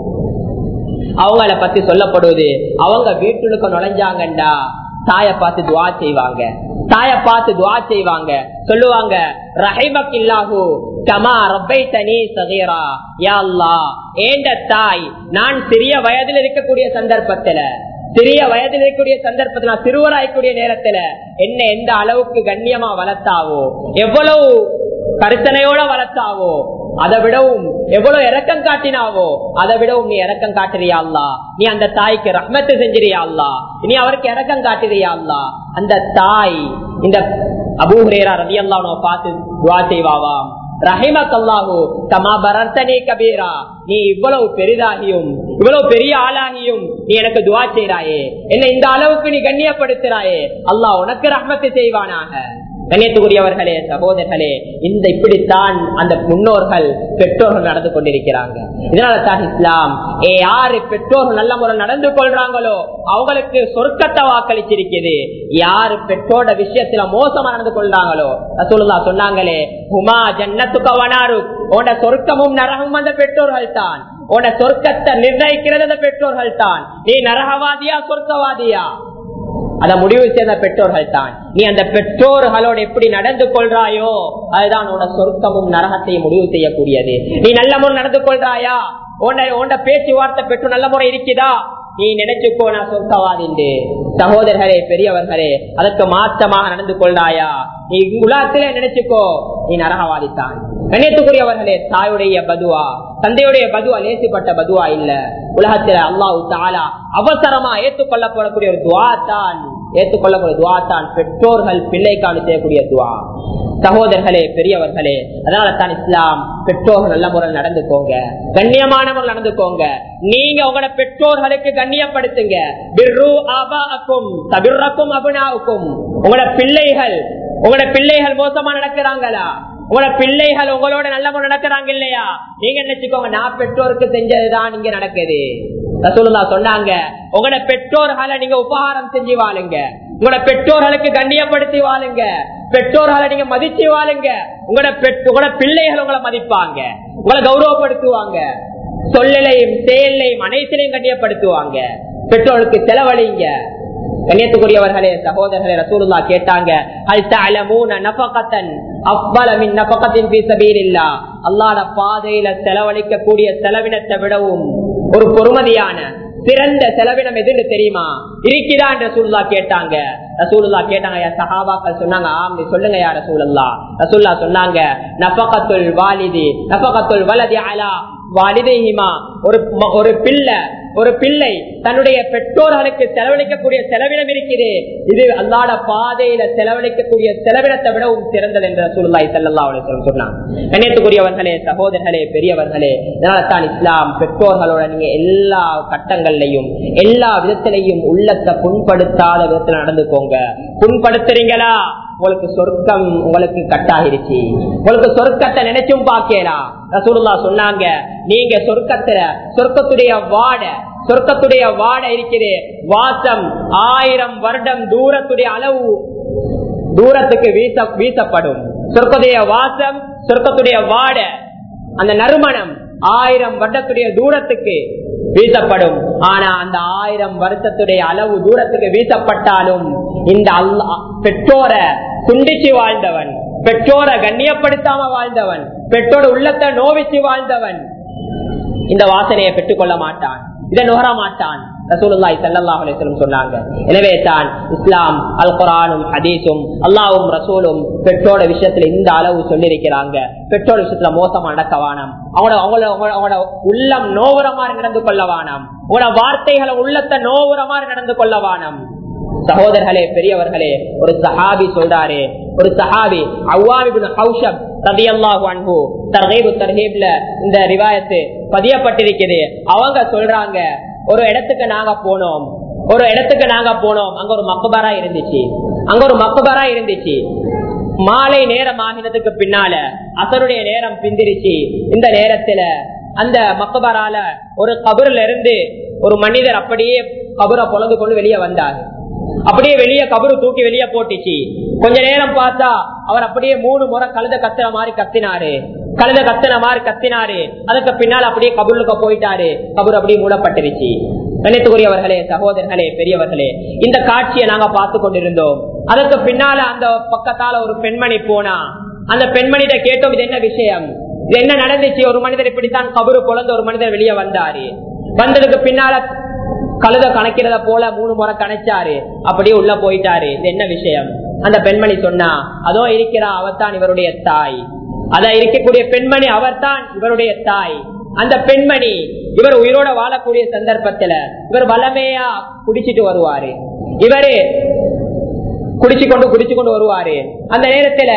அவங்கள பத்தி சொல்லப்படுவது அவங்க வீட்டுக்கு நுழைஞ்சாங்கண்டா தாய பார்த்து துவா செய்வாங்க தாய பார்த்து துவா செய்வாங்க சொல்லுவாங்க ரஹிமக் இல்லாஹு கமா ரப்பை தனி சகீரா யா அல்லாஹ் ஏண்ட தாய் நான் சிறிய வயதில் இருக்கக்கூடிய சந்தர்ப்பத்துல சிறிய வயதில் இருக்கக்கூடிய சந்தர்ப்பத்தில் நான் சிறுவராய்க்கூடிய நேரத்துல என்ன எந்த அளவுக்கு கண்ணியமா வளர்த்தாவோ எவ்வளவு கருத்தனையோட வளர்த்தாவோ அதை விடவும் எவ்வளவு இறக்கம் காட்டினாவோ அதை விடவும் நீ இறக்கம் காட்டுறியா அல்லா நீ அந்த தாய்க்கு ரஹ்மத்து செஞ்சிரியா அல்லா நீ அவருக்கு இறக்கம் காட்டுறியா அல்லா அந்த தாய் இந்த அபூஹரேரா ரவி அல்லா பார்த்து துவா செய்வாவாம் ரஹிமக் அல்லாஹு தமா பரத்தனே கபீரா நீ இவ்வளவு பெரிதாகியும் இவ்வளவு பெரிய ஆளாகியும் நீ எனக்கு துவா செய்றாயே என்ன இந்த அளவுக்கு நீ கண்ணியப்படுத்துறாயே அல்லாஹ் உனக்கு ரஹ்மத்து செய்வானாக கண்ணியத்துக்குரியவர்களே சகோதரர்களே இந்த இப்படித்தான் அந்த முன்னோர்கள் பெற்றோர்கள் நடந்து கொண்டிருக்கிறாங்க இதனால தான் இஸ்லாம் ஏ யாரு பெற்றோர்கள் நல்ல முறை நடந்து கொள்றாங்களோ அவங்களுக்கு சொர்க்கத்தை வாக்களிச்சிருக்குது யாரு பெற்றோட விஷயத்துல மோசமா நடந்து கொள்றாங்களோ ரசூலுல்லாஹ் சொன்னாங்களே ஹுமா ஜன்னத்துக்க வனாரு உன சொர்க்கமும் நரகமும் அந்த பெற்றோர்கள் தான் உன சொர்க்கத்தை நிர்ணயிக்கிறது அந்த பெற்றோர்கள் தான் நீ நரகவாதியா சொர்க்கவாதியா அத முடிவு செய்த பெற்றோர்கள் தான் நீ அந்த பெற்றோர்களோடு எப்படி நடந்து கொள்றாயோ அதுதான் உன சொர்க்கமும் நரகத்தையும் முடிவு செய்யக்கூடியது நீ நல்ல முறை நடந்து கொள்றாயா உன்ன பேச்சுவார்த்தை பெற்று நல்ல முறை இருக்குதா நீ நினைச்சுக்கோ நான் சொர்க்கவாதிண்டு சகோதரர்களே பெரியவர்களே அதற்கு மாற்றமாக நடந்து கொள்ளாயா நீ உலகத்திலே நினைச்சுக்கோ நீ நரகவாதித்தான் கண்ணியத்துக்குரியவர்களே தாயுடைய பதுவா தந்தையுடைய பதுவா லேசிப்பட்ட பதுவா இல்ல உலகத்துல அல்லாஹு தாலா அவசரமா ஏற்றுக்கொள்ளப்படக்கூடிய ஒரு துவா தான் ஏற்றுக்கொள்ளக்கூடிய துவா தான் பெற்றோர்கள் பிள்ளைக்கான செய்யக்கூடிய துவா சகோதரர்களே பெரியவர்களே அதனால தான் இஸ்லாம் பெற்றோர்கள் நல்ல முறையில் நடந்துக்கோங்க கண்ணியமானவர்கள் நடந்துக்கோங்க நீங்க உங்களோட பெற்றோர்களுக்கு கண்ணியப்படுத்துங்க பிர்ரு ஆபாஅக்கும் தபிர்ரக்கும் அபினாவுக்கும் உங்களோட பிள்ளைகள் உங்களோட பிள்ளைகள் மோசமா நடக்கிறாங்களா உங்களோட பிள்ளைகள் உங்களோட நல்ல முறை நடக்கிறாங்க இல்லையா நீங்க நினைச்சுக்கோங்க நான் பெற்றோருக்கு செஞ்சதுதான் இங்க நடக்குது ரசூலுல்லா சொன்னாங்க உங்களோட பெற்றோர்களை நீங்க உபகாரம் செஞ்சு வாழுங்க உங்களோட பெற்றோர்களுக்கு கண்ணியப்படுத்தி வாழுங்க பெற்றோர்களை நீங்க மதிச்சு வாழுங்க உங்களோட பெற்ற- உங்களோட பிள்ளைகள் உங்களை மதிப்பாங்க உங்களை கௌரவப்படுத்துவாங்க சொல்லலையும் செயலையும் அனைத்திலையும் கண்ணியப்படுத்துவாங்க பெற்றோருக்கு செலவழிங்க கண்ணியத்துக்குரியவர்களே சகோதரர்களே ரசூலுல்லா கேட்டாங்க ஹல் தஅலமூன நஃபகத்தன் அஃபல மின் நஃபகத்தின் ஃபீ சபீலில்லாஹ் அல்லாஹ்வுடைய பாதையில செலவழிக்கக்கூடிய செலவினத்தை விடவும் ஒரு பொறுமதியான சிறந்த செலவினம் எதுன்னு தெரியுமா இருக்கிறா என்று ரசூலுல்லா கேட்டாங்க ரசூலுல்லா கேட்டாங்க யா சஹாபாக்கள் சொன்னாங்க ஆம் நீ சொல்லுங்க யா ரசூலுல்லா ரசூலுல்லா சொன்னாங்க நஃபகத்துல் வாலிதி நஃபகத்துல் வலதி அலா வாலிதைஹிமா ஒரு ம- ஒரு பிள்ளை ஒரு பிள்ளை தன்னுடைய பெற்றோர்களுக்கு செலவழிக்கக்கூடிய செலவினம் இருக்குது இது அல்லாட பாதையில செலவழிக்கக்கூடிய செலவினத்தை விடவும் சிறந்தது என்று ரசூலுல்லாஹி ஸல்லல்லாஹு அலைஹி வஸல்லம் சொன்னாங்க கண்ணியத்துக்குரியவர்களே சகோதரர்களே பெரியவர்களே இதனால தான் இஸ்லாம் பெற்றோர்களோட நீங்க எல்லா கட்டங்கள்லையும் எல்லா விதத்திலையும் உள்ளத்தை புண்படுத்தாத விதத்துல நடந்துக்கோங்க புண்படுத்துறீங்களா உங்களுக்கு சொர்க்கம் உங்களுக்கு கட்டாகிருச்சு உங்களுக்கு சொர்க்கத்தை நினைச்சும் பாக்கலாம் ரசூலுல்லா சொன்னாங்க நீங்க சொர்க்கத்துல சொர்க்கத்துடைய வாட சொர்க்கத்துடைய வாட இருக்குது வாசம் ஆயிரம் வருடம் தூரத்துடைய அளவு தூரத்துக்கு வீச வீசப்படும் சொர்க்கத்துடைய வாசம் சொர்க்கத்துடைய வாட அந்த நறுமணம் ஆயிரம் வருடத்துடைய தூரத்துக்கு வீசப்படும் ஆனா அந்த ஆயிரம் வருஷத்துடைய அளவு தூரத்துக்கு வீசப்பட்டாலும் இந்த அல்லா பெற்றோரை துண்டிச்சு வாழ்ந்தவன் பெற்றோரை கண்ணியப்படுத்தாம வாழ்ந்தவன் பெற்றோட உள்ளத்தை நோவிச்சு வாழ்ந்தவன் இந்த வாசனையை பெற்றுக்கொள்ள மாட்டான் இதை நுகர மாட்டான் ரசூலுல்லாஹி ஸல்லல்லாஹு அலைஹி வஸல்லம் சொன்னாங்க எனவே தான் இஸ்லாம் அல் குர்ஆனும் ஹதீஸும் அல்லாஹ்வும் ரசூலும் பெற்றோட விஷயத்துல இந்த அளவு சொல்லியிருக்கிறாங்க பெற்றோட விஷயத்துல மோசமா நடக்கவானம் அவங்களோட அவங்களோட அவங்களோட- அவங்களோட உள்ளம் நோவுற மாதிரி நடந்து கொள்ளவானம் உங்களோட வார்த்தைகளை உள்ளத்தை நோவுற மாதிரி நடந்து கொள்ளவானம் சகோதரர்களே பெரியவர்களே ஒரு சஹாபி சொல்றாரு ஒரு சஹாபி அவ்வாபிபின் ஹவுஷப் ரலியல்லாஹு அன்ஹு தர்கீபு தர்ஹீப்ல இந்த ரிவாயத்து பதியப்பட்டிருக்குது அவங்க சொல்றாங்க ஒரு இடத்துக்கு நாங்க போனோம் ஒரு இடத்துக்கு நாங்க போனோம் அங்க ஒரு மக்கபரா இருந்துச்சு அங்க ஒரு மக்கபரா இருந்துச்சு மாலை நேரம் ஆகினதுக்கு பின்னால அசருடைய நேரம் பிந்திருச்சு இந்த நேரத்துல அந்த மக்கபரால ஒரு கபருல இருந்து ஒரு மனிதர் அப்படியே கபரை பொழந்து கொண்டு வெளியே வந்தார் அப்படியே வெளியே கபரு தூக்கி வெளியே போட்டுச்சு கொஞ்ச நேரம் பார்த்தா அவர் அப்படியே மூணு முறை கழுத கத்துற மாதிரி கத்தினாரு கழுத கத்துன மாதிரி கத்தினாரு அதுக்கு பின்னால் அப்படியே கபூலுக்கு போயிட்டாரு கபூர் அப்படியே மூடப்பட்டுருச்சு கணித்துக்குரியவர்களே சகோதரர்களே பெரியவர்களே இந்த காட்சியை நாங்க பார்த்து கொண்டிருந்தோம் அதற்கு பின்னால அந்த பக்கத்தால ஒரு பெண்மணி போனா அந்த பெண்மணிட்ட கேட்டோம் இது என்ன விஷயம் இது என்ன நடந்துச்சு ஒரு மனிதர் இப்படித்தான் கபரு குழந்தை ஒரு மனிதர் வெளியே வந்தாரு வந்ததுக்கு பின்னால கழுத கணக்கிறத போல மூணு முறை கணச்சாரு அப்படியே உள்ள போயிட்டாரு இது என்ன விஷயம் அந்த பெண்மணி சொன்னா அதோ இருக்கிறா அவர்தான் இவருடைய தாய் அத இருக்கக்கூடிய பெண்மணி அவர்தான் இவருடைய தாய் அந்த பெண்மணி இவர் உயிரோட வாழக்கூடிய சந்தர்ப்பத்துல இவர் வளமையா குடிச்சிட்டு வருவாரு இவரு குடிச்சு கொண்டு குடிச்சு கொண்டு வருவாரு அந்த நேரத்துல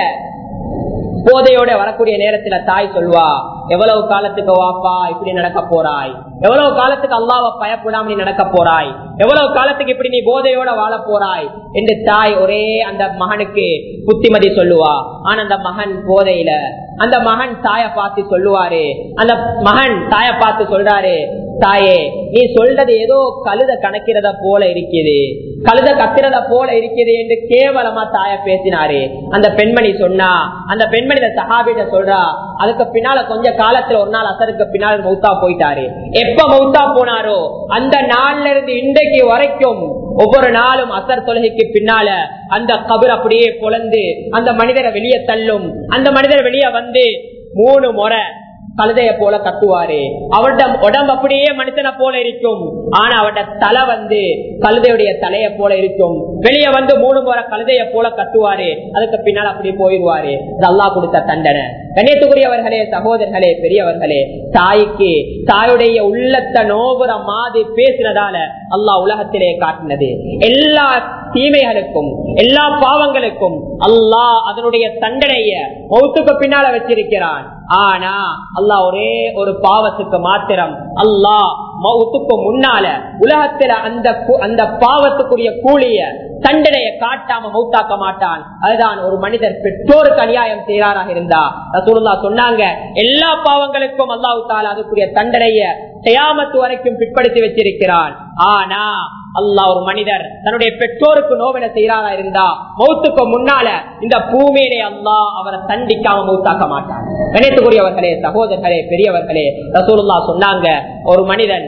போதையோட வரக்கூடிய நேரத்துல தாய் சொல்வா எவ்வளவு காலத்துக்கு வாப்பா இப்படி நடக்க போறாய் எவ்வளவு காலத்துக்கு அல்லாவ பயப்படாம நீ நடக்க போறாய் எவ்வளவு காலத்துக்கு இப்படி நீ போதையோட வாழ போறாய் என்று தாய் ஒரே அந்த மகனுக்கு புத்திமதி சொல்லுவா ஆனா அந்த மகன் போதையில அந்த மகன் தாய பார்த்து சொல்லுவாரு அந்த மகன் தாய பார்த்து சொல்றாரு தாயே நீ சொல்றது ஏதோ கழுத கணக்கிறத போல இருக்குது கழுத கத்துறத போல இருக்குது என்று கேவலமா தாய பேசினாரு அந்த பெண்மணி சொன்னா அந்த பெண்மணி இந்த சஹாபிட்ட சொல்றா அதுக்கு பின்னால கொஞ்ச காலத்துல ஒரு நாள் அசருக்கு பின்னால் மௌத்தா போயிட்டாரு எப்ப மௌத்தா போனாரோ அந்த நாள்ல இருந்து இன்றைக்கு வரைக்கும் ஒவ்வொரு நாளும் அசர் தொழுகைக்கு பின்னால அந்த கபர் அப்படியே பொழந்து அந்த மனிதரை வெளியே தள்ளும் அந்த மனிதர் வெளியே வந்து மூணு முறை கழுதைய போல கட்டுவாரு அவருடைய உடம்பு அப்படியே மனுஷனை போல இருக்கும் ஆனா அவருடைய தலை வந்து கழுதையுடைய தலைய போல இருக்கும் வெளியே வந்து மூணு முறை கழுதைய போல கட்டுவாரு அதுக்கு பின்னால் அப்படி போயிடுவாரு இது அல்லாஹ் கொடுத்த தண்டனை கண்ணியத்துக்குரியவர்களே சகோதரர்களே பெரியவர்களே தாய்க்கு தாயுடைய உள்ளத்தை நோபுற மாதிரி பேசினதால அல்லாஹ் உலகத்திலே காட்டினது எல்லா தீமைகளுக்கும் எல்லா பாவங்களுக்கும் அல்லாஹ் அதனுடைய தண்டனைய மௌத்துக்கு பின்னால வச்சிருக்கிறான் ஆனா அல்லாஹ் ஒரே ஒரு பாவத்துக்கு மாத்திரம் அல்லாஹ் மௌத்துக்கு முன்னால உலகத்துல அந்த கு- அந்த பாவத்துக்குரிய கூலிய தண்டனைய காட்டாம மௌத்தாக்க மாட்டான் அதுதான் ஒரு மனிதர் பெற்றோருக்கு அநியாயம் செய்யறாராக இருந்தா ரசூலுல்லா சொன்னாங்க எல்லா பாவங்களுக்கும் அல்லாஹு தாலா அதுக்குரிய தண்டனைய செய்யாமத்து வரைக்கும் பிற்படுத்தி வச்சிருக்கிறான் ஆனா அல்லாஹ் ஒரு மனிதர் தன்னுடைய பெற்றோருக்கு நோவின செய்யறாரா இருந்தா மௌத்துக்கு முன்னால இந்த பூமியிலே அல்லாஹ் அவரை தண்டிக்காம மௌத்தாக்க மாட்டான் கணித்துக்குரியவர்களே சகோதரர்களே பெரியவர்களே ரசூலுல்லா சொன்னாங்க ஒரு மனிதன்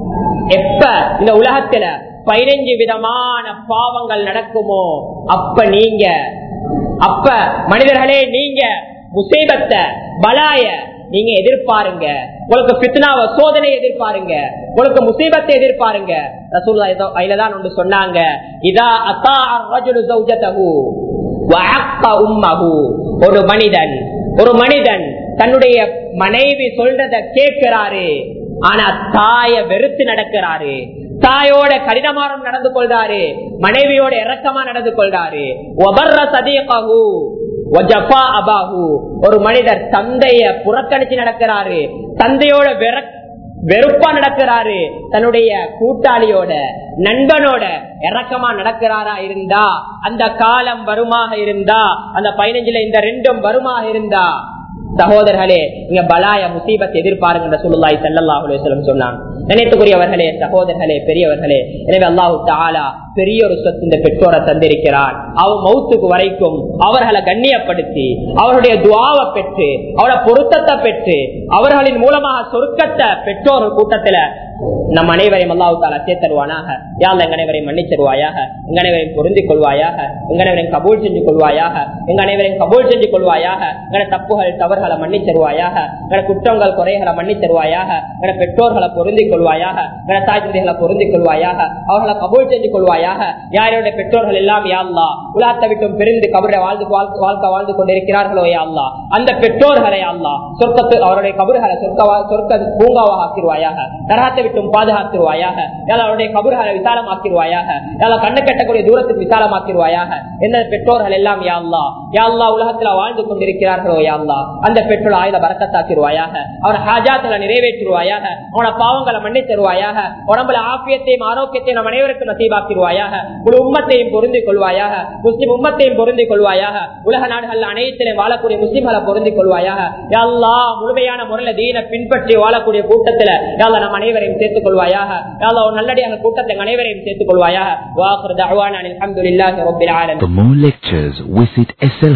எப்ப இந்த உலகத்துல பதினைஞ்சு விதமான பாவங்கள் நடக்குமோ அப்ப நீங்க அப்ப மனிதர்களே நீங்க முசீபத்தை பலாய நீங்க எதிர்பாருங்க உங்களுக்கு பித்னாவ சோதனை எதிர்பாருங்க உங்களுக்கு முசீபத்தை எதிர்பாருங்க ரசூலுல்லாஹ் ஏதோ அதுலதான் ஒன்று சொன்னாங்க இதா அத்தா ரஜுலு ஜௌஜதஹு வஅக்க உம்மஹு ஒரு மனிதன் ஒரு மனிதன் தன்னுடைய மனைவி சொல்றத கேட்கிறாரு ஆனா தாய வெறுத்து நடக்கிறாரு தாயோட கடினமானம் நடந்து கொள்றாரு மனைவியோட இறக்கமா நடந்து கொள்றாரு ஒபர்ற சதீகஹு வஜஃபா அபாஹு ஒரு மனிதர் தந்தைய புறக்கணிச்சு நடக்கிறாரு தந்தையோட வெற வெறுப்பா நடக்கிறாரு தன்னுடைய கூட்டாளியோட நண்பனோட இறக்கமா நடக்கிறாரா இருந்தா அந்த காலம் வருமாக இருந்தா அந்த பதினஞ்சுல இந்த ரெண்டும் வருமாக இருந்தா சகோதரர்களே இங்க பலாய முசீபத் எதிர்பாருங்க சொல்லுல்லாய் சல்லாஹுலே சொல்லம் சொன்னான் நினைத்துக்குரியவர்களே சகோதரர்களே பெரியவர்களே எனவே அல்லாஹு தாலா பெரிய ஒரு சொத்து இந்த பெற்றோரை தந்திருக்கிறான் அவன் மௌத்துக்கு வரைக்கும் அவர்களை கண்ணியப்படுத்தி அவருடைய துவாவை பெற்று அவரோட பொருத்தத்தை பெற்று அவர்களின் மூலமாக சொர்க்கத்தை பெற்றோர்கள் கூட்டத்துல நம் அனைவரையும் அல்லாஹு தாலா சேர்த்தருவானாக யாழ் எங்க அனைவரையும் மன்னிச்சிருவாயாக எங்க அனைவரையும் பொருந்திக் கொள்வாயாக எங்க அனைவரையும் கபூல் செஞ்சு கொள்வாயாக எங்க அனைவரையும் கபூல் செஞ்சு கொள்வாயாக எங்க தப்புகள் தவறுகளை மன்னிச்சிருவாயாக எங்க குற்றங்கள் குறைகளை மன்னிச்சிருவாயாக எங்க பெற்றோர்களை பொருந்திக் கொள்வாயாக எங்க தாய் தந்தைகளை பொருந்திக் கொள்வாயாக அவர்களை கபூல் செஞ்சு கொள்வாயாக யாருடைய பெற்றோர்கள் எல்லாம் யாழ்லா உலாத்தை விட்டும் பிரிந்து கபரை வாழ்ந்து வாழ்க்கை வாழ்க்கை வாழ்ந்து கொண்டிருக்கிறார்களோ யாழ்லா அந்த பெற்றோர்களை அல்லா சொர்க்கத்து அவருடைய கபறுகளை சொர்க்க சொர்க்க பூங்காவாக ஆக்கிடுவாயாக நரகத்தை விட்டும் பாதுகாத்துருவாயாக யாழ் அவருடைய கபறுகளை விசாலமாக்கிடுவாயாக யாழ் கண்ணு கட்டக்கூடிய தூரத்துக்கு விசாலமாக்கிடுவாயாக எந்த பெற்றோர்கள் எல்லாம் யாழ்லா யாழ்லா உலகத்துல வாழ்ந்து கொண்டிருக்கிறார்களோ யாழ்லா அந்த பெற்றோர் ஆயுத பறக்கத்தாக்கிடுவாயாக அவன் ஹாஜாத்துல நிறைவேற்றுவாயாக அவன பாவங்களை மன்னித்தருவாயாக உடம்புல ஆப்பியத்தையும் ஆரோக்கியத்தையும் நம் அனைவருக்கும் நசீபாக்கிடுவாயாக முழு உம்மத்தையும் பொருந்திக் கொள்வாயாக முஸ்லிம் உம்மத்தையும் பொருந்திக் கொள்வாயாக உலக நாடுகள் அனைத்திலும் வாழக்கூடிய முஸ்லிம்களை பொருந்திக் கொள்வாயாக யாழ்லா முழுமையான முறையில தீன பின்பற்றி வாழக்கூடிய கூட்டத்துல யாழ்லா நம் அனைவரையும் சேர்த்துக் கொள்வாயாக யாழ்லா ஒரு நல்லடியாக கூட்டத்தை அனைவரையும் சேர்த்துக் கொள்வாயாக வாக்குறது அழ்வான அலமதுல்லாஹி ரபில் ஆலமீன் For more lectures, visit SL